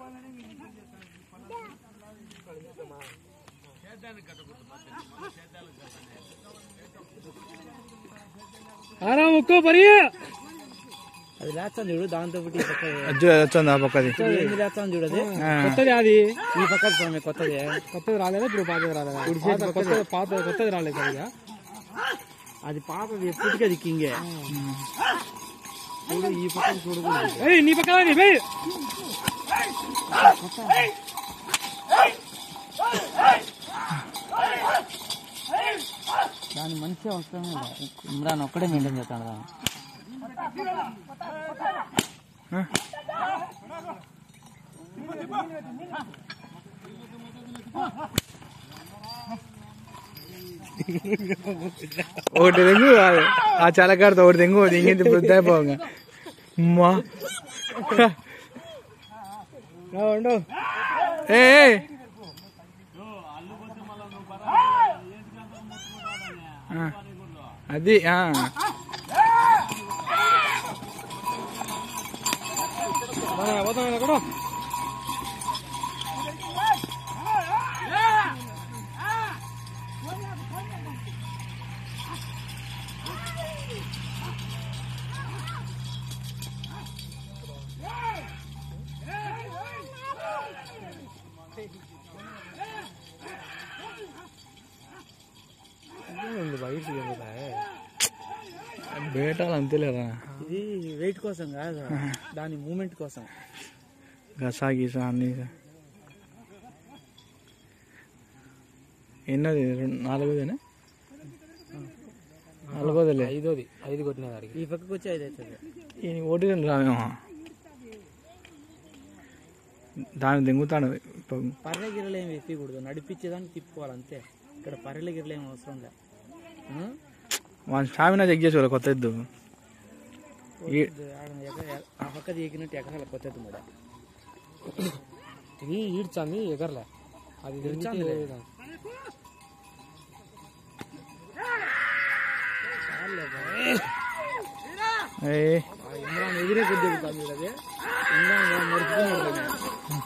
ఆరా ముక్కో పరి అది లేస్తాను చూడు దాంతో పాటు ఈ పక్క వచ్చింది ఆ పక్కది ఏంది లేస్తాను చూడు అది కొత్తది అది ఈ పక్క స్వామి కొత్తది కొత్తది రాలేదా ఇప్పుడు పాతది రాలేదా పాత- కొత్తది పాత కొత్తది రాలేదు సరిగా అది పాతది ఎప్పటికీ అది కింగే చూడు ఈ పక్క చూడకూడదు ఏయ్ నీ పక్కన నీ బై దాని మంచిగా వస్తాను ఇమ్రాన్ ఒక్కడే మెయింటైన్ చేస్తాను దాన్ని ఒకటి తెంగు ఆ చలకాడతో ఒకటి తెంగు ఇంకేంటి వృద్ధాయిపోగా అమ్మా ఉండు ఏ ఏ. ఆ, అది ఆ. పోతాను అక్కడ బేటాలు అంతేలేరా ఇది వెయిట్ కోసం కాదు దాని మూమెంట్ కోసం గసా గీసా అన్ని ఎన్నోది రెండు నాలుగోదేనా నాలుగోదిలే ఐదోది ఐదు కొట్టిన దానికి ఈ పక్కకు వచ్చి ఐదు అవుతుంది ఈ ఓటి రెండు రామేమో దాన్ని దెంగుతాడు పాపం. పర్రె గిర్రలు ఏమి ఎక్కకూడదు నడిపించేదాన్ని తిప్పుకోవాలి అంతే ఇక్కడ పర్రెల గిర్రలు ఏమి అవసరం లే ఆ? వాని స్టామినా చెక్ చేసి కొత్త ఎద్దు ఈ- ఆడ ఎగ- ఆ పక్కది ఎగినట్టు ఎగరాలి కొత్తది కూడా ఇది ఈడ్చాంది ఎగరలే అది ఈడ్చాందిలే. దించితే ఏయ్. ఆ ఇమ్రాన్ ఎగిరే కొద్ది ఎగురుతాంది చూడు అది ఇమ్రాన్ మర్చిపోయి